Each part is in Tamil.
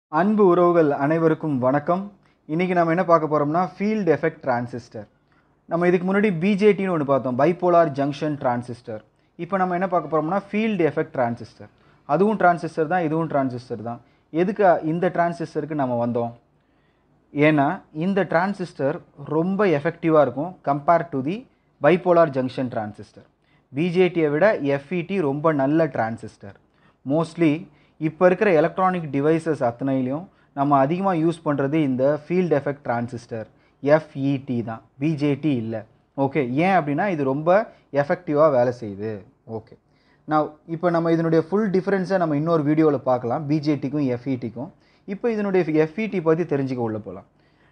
அன்பு உறவுகள் அனைவருக்கும் வணக்கம் இன்றைக்கி நம்ம என்ன பார்க்க போகிறோம்னா ஃபீல்டு எஃபெக்ட் டிரான்சிஸ்டர் நம்ம இதுக்கு முன்னாடி பிஜேடின்னு ஒன்று பார்த்தோம் பைபோலார் ஜங்ஷன் டிரான்சிஸ்டர் இப்போ நம்ம என்ன பார்க்க போகிறோம்னா ஃபீல்டு எஃபெக்ட் டிரான்சிஸ்டர் அதுவும் டிரான்சிஸ்டர் தான் இதுவும் டிரான்சிஸ்டர் தான் எதுக்கு இந்த டிரான்சிஸ்டருக்கு நம்ம வந்தோம் ஏன்னா இந்த டிரான்சிஸ்டர் ரொம்ப எஃபெக்டிவாக இருக்கும் compare to the bipolar junction transistor பிஜேடியை விட எஃப்இடி ரொம்ப நல்ல டிரான்சிஸ்டர் மோஸ்ட்லி இப்போ இருக்கிற எலக்ட்ரானிக் டிவைசஸ் அத்தனையிலையும் நம்ம அதிகமாக யூஸ் பண்ணுறது இந்த ஃபீல்ட் எஃபெக்ட் டிரான்சிஸ்டர் எஃப்இடி தான் பிஜேடி இல்லை ஓகே ஏன் அப்படின்னா இது ரொம்ப எஃபெக்டிவாக வேலை செய்யுது ஓகே நான் இப்போ நம்ம இதனுடைய ஃபுல் டிஃப்ரென்ஸை நம்ம இன்னொரு வீடியோவில் பார்க்கலாம் பிஜேடிக்கும் எஃப்இடிக்கும் இப்போ இதனுடைய எஃப்இடி பற்றி தெரிஞ்சுக்க உள்ள போகலாம்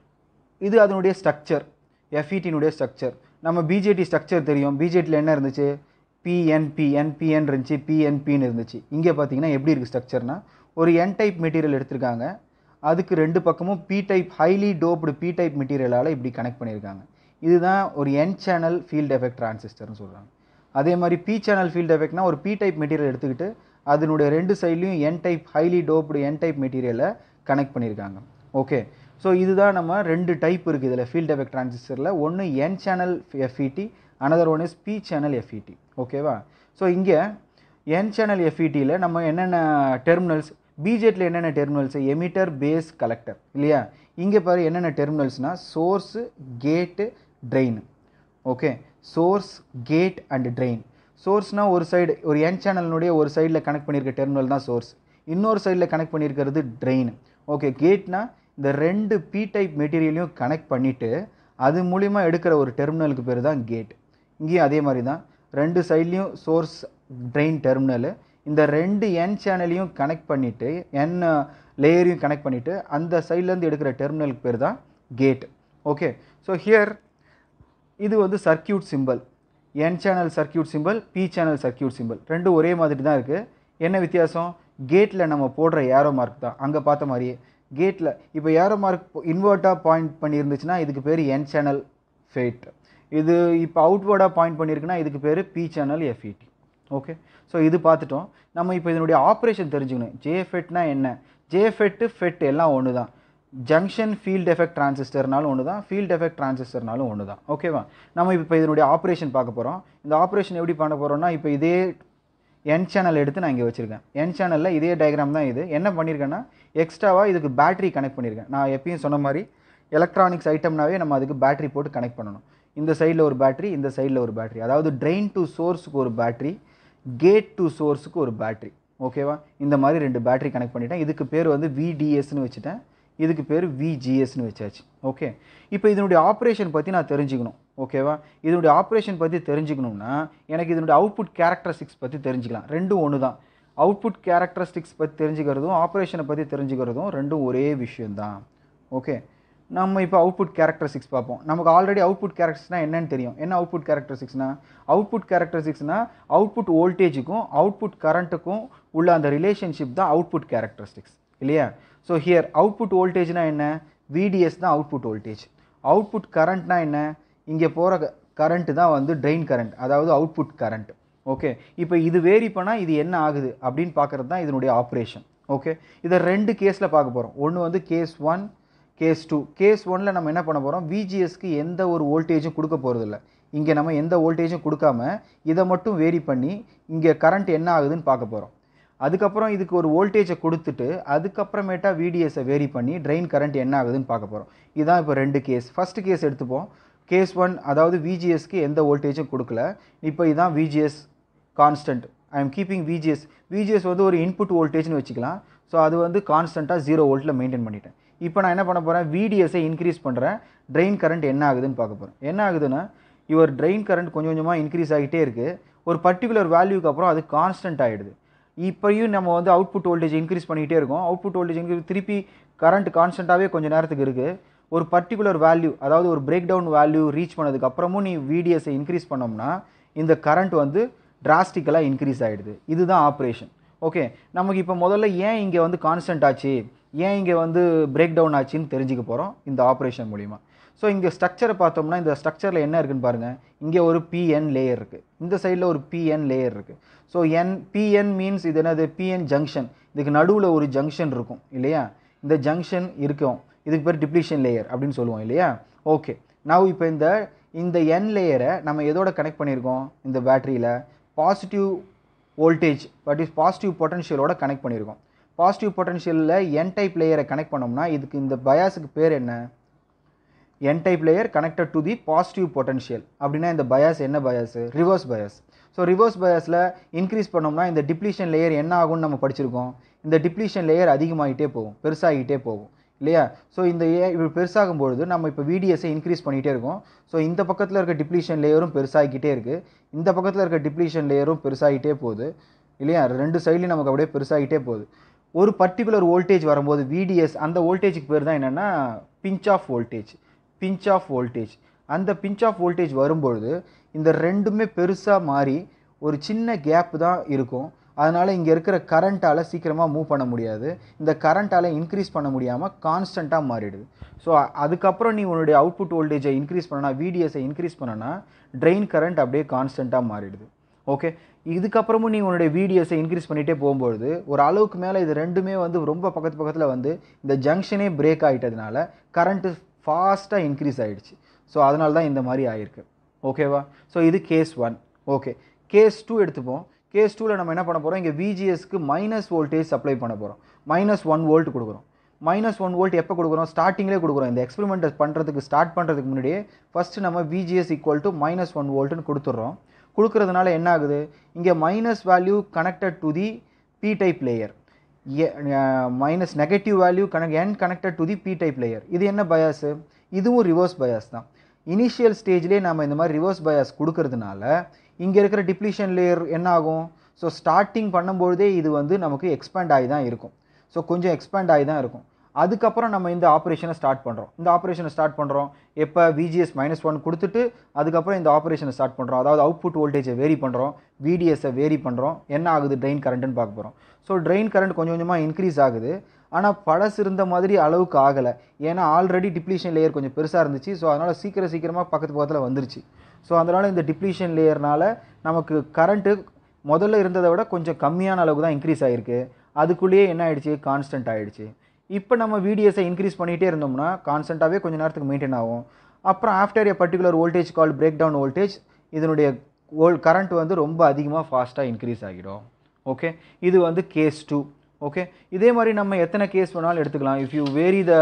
இது அதனுடைய ஸ்ட்ரக்சர் எஃப்இடினுடைய ஸ்ட்ரக்சர் நம்ம பிஜேடி ஸ்ட்ரக்சர் தெரியும் பிஜேடியில் என்ன இருந்துச்சு பிஎன்பி என்பிஎன் இருந்துச்சு பிஎன்பின்னு இருந்துச்சு இங்கே பார்த்தீங்கன்னா எப்படி இருக்குது ஸ்ட்ரக்சர்னா ஒரு என் டைப் மெட்டீரியல் எடுத்திருக்காங்க அதுக்கு ரெண்டு பக்கமும் P type highly doped P type மெட்டீரியலால் இப்படி கனெக்ட் பண்ணியிருக்காங்க இதுதான் ஒரு என் சேனல் ஃபீல்ட் எஃபெக்ட் டிரான்சிஸ்டர்னு சொல்கிறாங்க அதே மாதிரி பி சேனல் ஃபீல்ட் எஃபெக்ட்னா ஒரு பி டைப் மெட்டீரியல் எடுத்துக்கிட்டு அதனுடைய ரெண்டு சைட்லையும் N type highly doped N type மெட்டீரியலை கனெக்ட் பண்ணியிருக்காங்க ஓகே ஸோ இதுதான் நம்ம ரெண்டு டைப் இருக்குது இதில் ஃபீல்ட் எஃபெக்ட் டிரான்சிஸ்டரில் ஒன்று N channel FET another one is P channel FET ஓகேவா ஸோ இங்கே என் சேனல் எஃப்இடியில் நம்ம என்னென்ன டெர்மினல்ஸ் பிஜெட்டில் என்னென்ன டெர்மினல்ஸ் எமிட்டர் பேஸ் கலெக்டர் இல்லையா இங்கே பாரு என்னென்ன டெர்மினல்ஸ்னால் source gate drain okay source gate and drain சோர்ஸ்னால் ஒரு சைடு ஒரு என் சேனலினுடைய ஒரு சைடில் கனெக்ட் பண்ணியிருக்க டெர்மினல் தான் சோர்ஸ் இன்னொரு சைடில் கனெக்ட் பண்ணியிருக்கிறது ட்ரெயின் ஓகே கேட்னா இந்த ரெண்டு பி டைப் மெட்டீரியலையும் கனெக்ட் பண்ணிவிட்டு அது மூலிமா எடுக்கிற ஒரு டெர்மினலுக்கு பேர் தான் கேட் இங்கேயும் அதே மாதிரி தான் ரெண்டு சைட்லேயும் சோர்ஸ் ட்ரெயின் டெர்மினலு இந்த ரெண்டு என் சேனலையும் கனெக்ட் பண்ணிவிட்டு என் லேயரையும் கனெக்ட் பண்ணிவிட்டு அந்த சைட்லேருந்து எடுக்கிற டெர்மினலுக்கு பேர் தான் கேட் ஓகே ஸோ ஹியர் இது வந்து circuit symbol N channel circuit symbol P channel circuit symbol ரெண்டும் ஒரே மாதிரி தான் இருக்குது என்ன வித்தியாசம் கேட்டில் நம்ம போடுற ஏரோ மார்க் தான் அங்கே பார்த்த மாதிரியே கேட்டில் இப்போ ஏரோ மார்க் இன்வெர்ட்டாக பாயிண்ட் பண்ணியிருந்துச்சுன்னா இதுக்கு பேர் என் சேனல் ஃபேட் இது இப்போ அவுட்வேர்டாக பாயிண்ட் பண்ணியிருக்குன்னா இதுக்கு பேர் P channel FET okay so இது பார்த்துட்டோம் நம்ம இப்போ இதனுடைய ஆப்ரேஷன் தெரிஞ்சுக்கணும் ஜேஃபெட்னா என்ன ஜேஃபெட்டு ஃபெட் எல்லாம் ஒன்று தான் ஜங்ஷன் ஃபீல்ட் எஃபெக்ட் டிரான்சிஸ்டர்னாலும் ஒன்று தான் ஃபீல்ட் எஃபெக்ட் டிரான்சிஸ்டர்னாலும் ஒன்று தான் ஓகேவா நம்ம இப்போ இதனுடைய ஆப்ரேஷன் பார்க்க போகிறோம் இந்த ஆப்ரேஷன் எப்படி பண்ண போகிறோம்னா இப்போ இதே என் சேனல் எடுத்து நான் இங்கே வச்சுருக்கேன் என் சேனலில் இதே டயக்ராம் தான் இது என்ன பண்ணியிருக்கேன்னா எக்ஸ்ட்ராவாக இதுக்கு பேட்டரி கனெக்ட் பண்ணியிருக்கேன் நான் எப்பயும் சொன்ன மாதிரி எலக்ட்ரானிக்ஸ் ஐட்டம்னாவே நம்ம அதுக்கு பேட்டரி போட்டு கனெக்ட் பண்ணணும் இந்த சைடில் ஒரு பேட்டரி இந்த சைடில் ஒரு பேட்டரி அதாவது ட்ரெயின் டு சோர்ஸுக்கு ஒரு பேட்டரி கேட் டு சோர்ஸுக்கு ஒரு பேட்டரி ஓகேவா இந்த மாதிரி ரெண்டு பேட்டரி கனெக்ட் பண்ணிட்டேன் இதுக்கு பேர் வந்து விடிஎஸ்னு வச்சுட்டேன் இதுக்கு பேர் விஜிஎஸ்னு வச்சாச்சு ஓகே இப்போ இதனுடைய ஆப்ரேஷன் பற்றி நான் தெரிஞ்சுக்கணும் ஓகேவா இதனுடைய ஆப்ரேஷன் பற்றி தெரிஞ்சுக்கணும்னா எனக்கு இதனுடைய அவுட்புட் கேரக்டரிஸ்டிக்ஸ் பற்றி தெரிஞ்சுக்கலாம் ரெண்டும் ஒன்று தான் அவுட்புட் கேரக்டரிஸ்டிக்ஸ் பற்றி தெரிஞ்சுக்கிறதும் ஆப்ரேஷனை பற்றி தெரிஞ்சுக்கிறதும் ரெண்டும் ஒரே விஷயந்தான் ஓகே நம்ம இப்போ அவுட்புட் கேரக்டரிஸ்டிக்ஸ் பார்ப்போம் நமக்கு ஆல்ரெடி அவுட்புட் கேரக்டர்ஸ்னால் என்னன்னு தெரியும் என்ன அவுட்புட் கேரக்டரிஸ்டிக்ஸ்னா அவுட்புட் கேரக்டரிஸ்டிக்ஸ்னால் அவுட்புட் வோல்டேஜுக்கும் அவுட்புட் கரண்ட்டுக்கும் உள்ள அந்த ரிலேஷன்ஷிப் தான் அவுட்புட் கேரக்டரிஸ்டிக்ஸ் இல்லையா ஸோ ஹியர் அவுட்புட் வோல்டேஜ்னா என்ன விடிஎஸ் தான் அவுட்புட் வோல்டேஜ் அவுட்புட் கரண்ட்னா என்ன இங்கே போகிற கரண்ட் தான் வந்து ட்ரெயின் கரண்ட் அதாவது அவுட்புட் கரண்ட் ஓகே இப்போ இது வேரி பண்ணால் இது என்ன ஆகுது அப்படின்னு பார்க்குறது தான் இதனுடைய ஆப்ரேஷன் ஓகே இதை ரெண்டு கேஸில் பார்க்க போகிறோம் ஒன்று வந்து case one case two case ஒனில் நம்ம என்ன பண்ண போகிறோம் விஜிஎஸ்க்கு எந்த ஒரு வோல்டேஜும் கொடுக்க போகிறதில்ல இங்கே நம்ம எந்த வோல்டேஜும் கொடுக்காம இதை மட்டும் வேரி பண்ணி இங்கே கரண்ட் என்ன ஆகுதுன்னு பார்க்க போகிறோம் அதுக்கப்புறம் இதுக்கு ஒரு வோல்டேஜை கொடுத்துட்டு அதுக்கப்புறமேட்டா விடிஎஸை வேரி பண்ணி ட்ரெயின் கரண்ட் என்ன ஆகுதுன்னு பார்க்க போகிறோம் இதுதான் இப்போ ரெண்டு கேஸ் ஃபஸ்ட்டு கேஸ் எடுத்துப்போம் கேஸ் ஒன் அதாவது விஜிஎஸ்க்கு எந்த வோல்டேஜும் கொடுக்கல இப்போ இதுதான் VGS constant I am keeping VGS VGS வந்து ஒரு இன்புட் வோல்டேஜ்னு வச்சுக்கலாம் ஸோ அது வந்து கான்ஸ்டண்ட்டாக ஜீரோ வோல்ட்டில் மெயின்டைன் பண்ணிட்டேன் இப்போ நான் என்ன பண்ண போகிறேன் விடிஎஸை இன்க்ரீஸ் பண்ணுறேன் ட்ரெயின் கரண்ட் என்ன ஆகுதுன்னு பார்க்க போகிறேன் என்ன ஆகுதுன்னா இவர் ட்ரெயின் கரண்ட் கொஞ்சம் கொஞ்சமாக இன்க்ரீஸ் ஆகிட்டே இருக்குது ஒரு பர்டிகுலர் வேல்யூக்கு அப்புறம் அது கான்ஸ்டன்ட் ஆகிடுது இப்போயும் நம்ம வந்து அவுட்புட் வோல்டேஜ் இன்க்ரீஸ் பண்ணிகிட்டே இருக்கோம் அவுட்புட் வோல்டேஜ் இன்க்ரீஸ் திருப்பி கரண்ட் கான்ஸ்டண்ட்டாகவே கொஞ்சம் நேரத்துக்கு இருக்குது ஒரு பர்டிகுலர் வேல்யூ அதாவது ஒரு பிரேக் டவுன் வேல்யூ ரீச் பண்ணதுக்கு அப்புறமும் நீ விடிஎஸை இன்க்ரீஸ் பண்ணோம்னா இந்த கரண்ட் வந்து டிராஸ்டிக்கலாக இன்க்ரீஸ் ஆகிடுது இதுதான் ஆப்ரேஷன் ஓகே நமக்கு இப்போ முதல்ல ஏன் இங்கே வந்து கான்ஸ்டன்ட் ஆச்சு ஏன் இங்கே வந்து பிரேக் டவுன் ஆச்சுன்னு தெரிஞ்சுக்க போகிறோம் இந்த ஆப்ரேஷன் மூலிமா ஸோ இங்கே ஸ்ட்ரக்சரை பார்த்தோம்னா இந்த ஸ்ட்ரக்சரில் என்ன இருக்குன்னு பாருங்கள் இங்கே ஒரு பிஎன் லேயர் இருக்குது இந்த சைடில் ஒரு பிஎன் லேயர் இருக்குது ஸோ என் பிஎன் மீன்ஸ் இது என்னது பிஎன் ஜங்ஷன் இதுக்கு நடுவில் ஒரு ஜங்ஷன் இருக்கும் இல்லையா இந்த ஜங்ஷன் இருக்கும் இதுக்கு பேர் டிப்ளீஷன் லேயர் அப்படின்னு சொல்லுவோம் இல்லையா ஓகே நான் இப்போ இந்த இந்த என் லேயரை நம்ம எதோட கனெக்ட் பண்ணியிருக்கோம் இந்த பேட்டரியில் positive voltage but is positive பொட்டன்ஷியலோட கனெக்ட் பண்ணியிருக்கோம் பாசிட்டிவ் பொட்டன்ஷியலில் என் டைப் லேயரை கனெக்ட் பண்ணோம்னா இதுக்கு இந்த பயாஸுக்கு பேர் என்ன N type layer connected to the positive potential அப்படின்னா இந்த பயாஸ் என்ன bias reverse bias so reverse பயாஸில் இன்க்ரீஸ் பண்ணோம்னா இந்த டிப்ளீஷன் லேயர் என்ன ஆகும்னு நம்ம படிச்சிருக்கோம் இந்த டிப்ளீஷன் லேயர் அதிகமாகிட்டே போகும் பெருசாகிட்டே போகும் இல்லையா ஸோ இந்த ஏ இப்படி பெருசாகும் பொழுது நம்ம இப்போ விடிஎஸை இன்க்ரீஸ் பண்ணிகிட்டே இருக்கோம் ஸோ இந்த பக்கத்தில் இருக்க டிப்ளீஷன் லேயரும் பெருசாகிக்கிட்டே இருக்குது இந்த பக்கத்தில் இருக்க டிப்ளீஷன் லேயரும் பெருசாகிட்டே போகுது இல்லையா ரெண்டு சைட்லையும் நமக்கு அப்படியே பெருசாகிட்டே போகுது ஒரு பர்டிகுலர் வோல்டேஜ் வரும்போது விடிஎஸ் அந்த வோல்டேஜுக்கு பேர் தான் என்னென்னா pinch off voltage pinch off voltage அந்த பிஞ்ச் ஆஃப் வோல்டேஜ் வரும்பொழுது இந்த ரெண்டுமே பெருசாக மாறி ஒரு சின்ன கேப் தான் இருக்கும் அதனால் இங்கே இருக்கிற கரண்ட்டால் சீக்கிரமாக மூவ் பண்ண முடியாது இந்த கரண்ட்டால் இன்க்ரீஸ் பண்ண முடியாமல் கான்ஸ்டண்ட்டாக மாறிடுது ஸோ அதுக்கப்புறம் நீ உன்னுடைய அவுட்புட் வோல்டேஜை இன்க்ரீஸ் பண்ணனா விடிஎஸை இன்க்ரீஸ் பண்ணனா ட்ரெயின் கரண்ட் அப்படியே கான்ஸ்டண்ட்டாக மாறிடுது ஓகே இதுக்கப்புறமும் நீ உன்னுடைய விடிஎஸை இன்க்ரீஸ் பண்ணிகிட்டே போகும்பொழுது ஒரு அளவுக்கு மேலே இது ரெண்டுமே வந்து ரொம்ப பக்கத்து பக்கத்தில் வந்து இந்த ஜங்ஷனே பிரேக் ஆகிட்டதுனால கரண்ட்டு ஃபாஸ்ட்டாக இன்க்ரீஸ் ஆகிடுச்சு ஸோ அதனால தான் இந்த மாதிரி ஆயிருக்கு ஓகேவா ஸோ இது case one okay case two எடுத்துப்போம் கேஸ் டூவில் நம்ம என்ன பண்ண போகிறோம் இங்கே விஜிஎஸ்க்கு மைனஸ் வோல்டேஜ் சப்ளை பண்ண போகிறோம் மைனஸ் ஒன் வோல்ட் கொடுக்குறோம் மைனஸ் ஒன் வோல்ட் எப்போ கொடுக்குறோம் ஸ்டார்டிங்லேயே கொடுக்குறோம் இந்த எக்ஸ்பெரிமெண்ட் பண்ணுறதுக்கு ஸ்டார்ட் பண்ணுறதுக்கு முன்னாடியே ஃபஸ்ட்டு நம்ம VGS equal to minus one வோல்ட்டுன்னு கொடுத்துட்றோம் கொடுக்கறதுனால என்ன ஆகுது இங்கே minus value connected to the P type layer minus negative value connect என் connected to the P type layer இது என்ன பயாஸு இதுவும் ரிவர்ஸ் பயாஸ் தான் இனிஷியல் ஸ்டேஜ்லேயே நம்ம இந்த மாதிரி ரிவர்ஸ் பயாஸ் கொடுக்கறதுனால இங்கே இருக்கிற டிப்ளீஷன் லேயர் என்ன ஆகும் ஸோ ஸ்டார்டிங் பண்ணும்பொழுதே இது வந்து நமக்கு எக்ஸ்பேண்ட் ஆகி தான் இருக்கும் ஸோ கொஞ்சம் எக்ஸ்பேண்ட் ஆகி தான் இருக்கும் அதுக்கப்புறம் நம்ம இந்த ஆப்ரேஷனை ஸ்டார்ட் பண்ணுறோம் இந்த ஆப்ரேஷனை ஸ்டார்ட் பண்ணுறோம் எப்போ விஜிஎஸ் மைனஸ் ஒன் கொடுத்துட்டு அதுக்கப்புறம் இந்த ஆப்ரேஷனை ஸ்டார்ட் பண்ணுறோம் அதாவது அவுட்புட் வோல்டேஜை வேரி பண்ணுறோம் விடிஎஸை வேரி பண்ணுறோம் என்ன ஆகுது ட்ரெயின் கரண்ட்டுன்னு பார்க்க போகிறோம் ஸோ ட்ரெயின் கரண்ட் கொஞ்சம் கொஞ்சமாக இன்க்ரீஸ் ஆகுது ஆனால் பழசு இருந்த மாதிரி அளவுக்கு ஆகலை ஏன்னா ஆல்ரெடி டிப்ளீஷன் லேயர் கொஞ்சம் பெருசாக இருந்துச்சு ஸோ அதனால் சீக்கிரம் சீக்கிரமாக பக்கத்து பக்கத்தில் வந்துருச்சு ஸோ அதனால் இந்த டிப்ளீஷன் லேயர்னால் நமக்கு கரண்ட்டு முதல்ல இருந்ததை விட கொஞ்சம் கம்மியான அளவுக்கு தான் இன்க்ரீஸ் ஆகிருக்கு அதுக்குள்ளேயே என்ன ஆயிடுச்சு கான்ஸ்டன்ட் ஆகிடுச்சு இப்போ நம்ம விடிஎஸை இன்க்ரீஸ் பண்ணிகிட்டே இருந்தோம்னா கான்ஸ்டண்ட்டாகவே கொஞ்சம் நேரத்துக்கு மெயின்டைன் ஆகும் அப்புறம் after a particular voltage call breakdown voltage இதனுடைய வோல் கரண்ட் வந்து ரொம்ப அதிகமாக ஃபாஸ்ட்டாக இன்க்ரீஸ் ஆகிடும் ஓகே இது வந்து கேஸ் டூ ஓகே இதே மாதிரி நம்ம எத்தனை கேஸ் வேணாலும் எடுத்துக்கலாம் if you vary the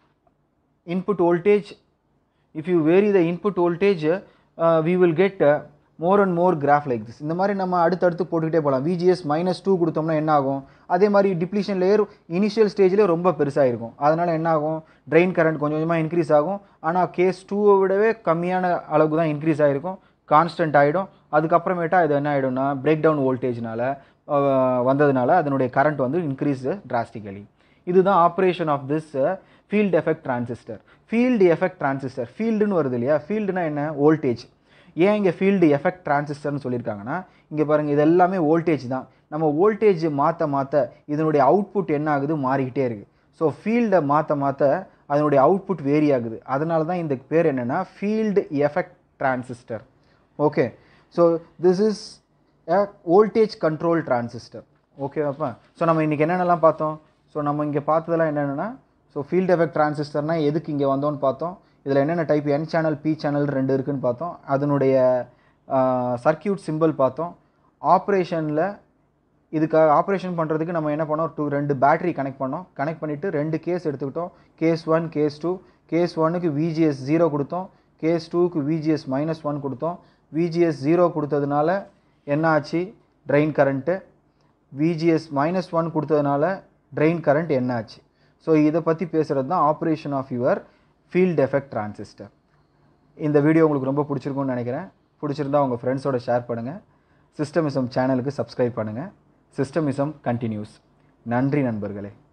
input voltage if you vary the input voltage we will get more and more graph like this இந்த மாதிரி நம்ம அடுத்தடுத்து போட்டுக்கிட்டே போகலாம் விஜிஎஸ் மைனஸ் டூ கொடுத்தோம்னா என்ன ஆகும் அதே மாதிரி டிப்ளீஷன் லேயர் இனிஷியல் ஸ்டேஜ்லேயே ரொம்ப பெருசாக இருக்கும் அதனால் என்ன ஆகும் ட்ரெயின் கரண்ட் கொஞ்சம் கொஞ்சமாக இன்க்ரீஸ் ஆகும் ஆனால் கேஸ் டூவை விடவே கம்மியான அளவுக்கு தான் இன்க்ரீஸ் ஆகிருக்கும் கான்ஸ்டன்ட் ஆகிடும் அதுக்கப்புறமேட்டா இது என்ன ஆகிடும்னா பிரேக் டவுன் வோல்டேஜ்னால வந்ததுனால அதனுடைய கரண்ட் வந்து இன்க்ரீஸ் டிராஸ்டிக்கலி இதுதான் operation of this field effect transistor field effect transistor ஃபீல்டுன்னு வருது இல்லையா ஃபீல்டுனா என்ன வோல்டேஜ் ஏன் இங்கே ஃபீல்டு எஃபெக்ட் டிரான்சிஸ்டர்னு சொல்லியிருக்காங்கன்னா இங்கே பாருங்கள் இது எல்லாமே வோல்டேஜ் தான் நம்ம வோல்டேஜ் மாற்ற மாற்ற இதனுடைய அவுட்புட் என்ன ஆகுது மாறிக்கிட்டே இருக்குது ஸோ ஃபீல்டை மாற்ற மாற்ற அதனுடைய அவுட்புட் வேரி ஆகுது அதனால தான் இந்த பேர் என்னென்னா field effect transistor okay so this is a voltage control transistor ஓகேவாப்பா ஸோ நம்ம இன்றைக்கி என்னென்னலாம் பார்த்தோம் ஸோ நம்ம இங்கே பார்த்ததெல்லாம் என்னென்னா ஸோ ஃபீல்டு எஃபெக்ட் டிரான்சிஸ்டர்னால் எதுக்கு இங்கே வந்தோன்னு பார்த்தோம் இதில் என்னென்ன type N channel P channel ரெண்டு இருக்குன்னு பார்த்தோம் அதனுடைய சர்க்கியூட் சிம்பிள் பார்த்தோம் ஆப்ரேஷனில் இதுக்காக ஆப்ரேஷன் பண்ணுறதுக்கு நம்ம என்ன பண்ணோம் டூ ரெண்டு பேட்டரி கனெக்ட் பண்ணோம் கனெக்ட் பண்ணிவிட்டு ரெண்டு கேஸ் எடுத்துக்கிட்டோம் case one case two case ஒன்னுக்கு விஜிஎஸ் ஜீரோ கொடுத்தோம் கேஸ் டூக்கு விஜிஎஸ் மைனஸ் ஒன் கொடுத்தோம் விஜிஎஸ் ஜீரோ கொடுத்ததுனால என்ன ஆச்சு drain current VGS minus one கொடுத்ததுனால ட்ரெயின் கரண்ட் என்ன ஆச்சு ஸோ இதை பற்றி பேசுகிறது தான் operation of your field effect transistor இந்த வீடியோ உங்களுக்கு ரொம்ப பிடிச்சிருக்கும்னு நினைக்கிறேன் பிடிச்சிருந்தா உங்கள் ஃப்ரெண்ட்ஸோட ஷேர் பண்ணுங்கள் சிஸ்டமிசம் சேனலுக்கு சப்ஸ்கிரைப் பண்ணுங்கள் சிஸ்டமிசம் கண்டினியூஸ் நன்றி நண்பர்களே